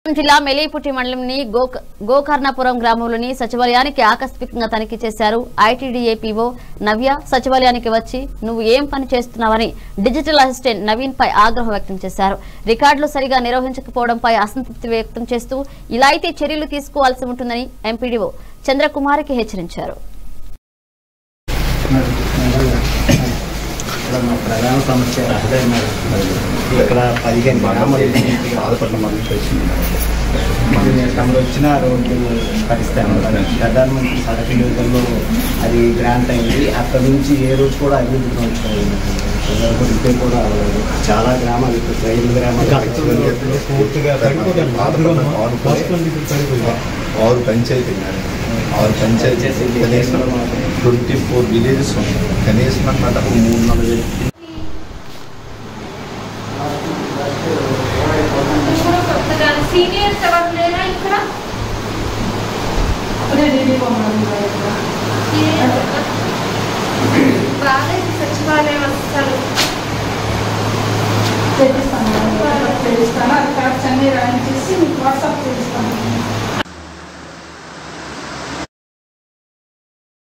జిల్లా మెలిపుట్టి మండలంని గోక గోకర్ణపురం గ్రామంలోని సచివాలయానికి ఆకస్మికంగా తనిఖీ చేశారు ఐటీడీఏ పీఓ నవ్య సచివాలయానికి వచ్చి నువ్వు ఏం పని చేస్తున్నావని డిజిటల్ అసిస్టెంట్ నవీన్ పై ఆగ్రహం వ్యక్తం చేశారు రికార్డులు సరిగా నిర్వహించకపోవడంపై అసంతృప్తి వ్యక్తం చేస్తూ ఇలా అయితే చర్యలు తీసుకోవాల్సి ఉంటుందని ఎంపీడీఓ చంద్రకుమారికి హెచ్చరించారు ఇక్కడ మా ప్రధాన సమస్య రహదారి మేడం. ఇక్కడ పదిహేను గ్రామాలు బాధపడిన మంది వచ్చింది మరి తమరు వచ్చిన రోడ్డు పరిస్థితి ప్రధానమంత్రి సడక్ యోజనలో అది గ్రాంట్ అయింది అక్కడ నుంచి ఏ రోజు కూడా అభివృద్ధి పొందుతుంది రిపేర్ కూడా అవ్వలేదు చాలా గ్రామాలు ఇప్పుడు ఐదు గ్రామాలు పూర్తిగా పడిపోతాను బాధపడిన ఆరు హాస్పిటల్ ఇప్పుడు పడిపోయింది ఆరు పంచాయతీ మేడం ఆరు పంచాయతీ కనీసం ట్వంటీ ఫోర్ విలేజెస్ ఉన్నాయి కనీసం అన్నమాట ఒక మూడు నాలుగు వేలు ఇప్పుడు కొత్తగా సీనియర్స్ ఎవరు లేరా ఇక్కడ సీనియర్స్ ఎవరు? బాగాలేదు సచివాలయం వస్తారు చేపిస్తాను చేపిస్తాను అది కరెక్ట్ అన్ని రాయించేసి మీకు వాట్సాప్ చేపిస్తాను